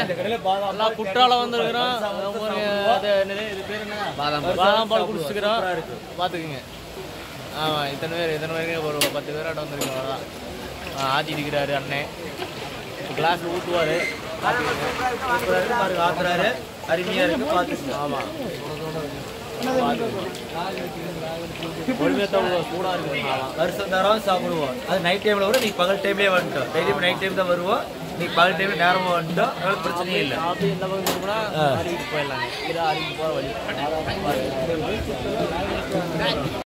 எல்லாம் குற்றாலம் வந்திருக்கிறோம் உங்களுக்கு அது என்னது இது பேர் என்ன பாதாம் பாதாம் பால் குடிச்சிக்கிறோம் பார்த்துக்குங்க ஆமாம் இத்தனை பேர் இத்தனை பேருக்கு ஒரு பத்து பேராட்ட வந்திருக்கோம் அவ்வளோதான் ஆத்தி இருக்கிறாரு அண்ணன் கிளாஸ் ஊற்றுவார் ஆக்குறாரு அருமையா இருக்கு பாத்துக்கோங்க ஆமாம் பொறுமையாக சூடாக இருக்குது ஆமாம் வருஷம் தரம் சாப்பிடுவோம் அது நைட் டைம்ல வரும் நீ பகல் டைம்லயே வந்துட்டோம் டெய்லியும் நைட் டைம் தான் வருவோம் நீ பகல் டைம்ல நேரமா வந்துட்டோம் அதனால பிரச்சனையே இல்லை அப்படி இந்த பக்கம் திரும்பினா அருவிக்கு போயிடலாங்க இது அருவிக்கு போகிற வழி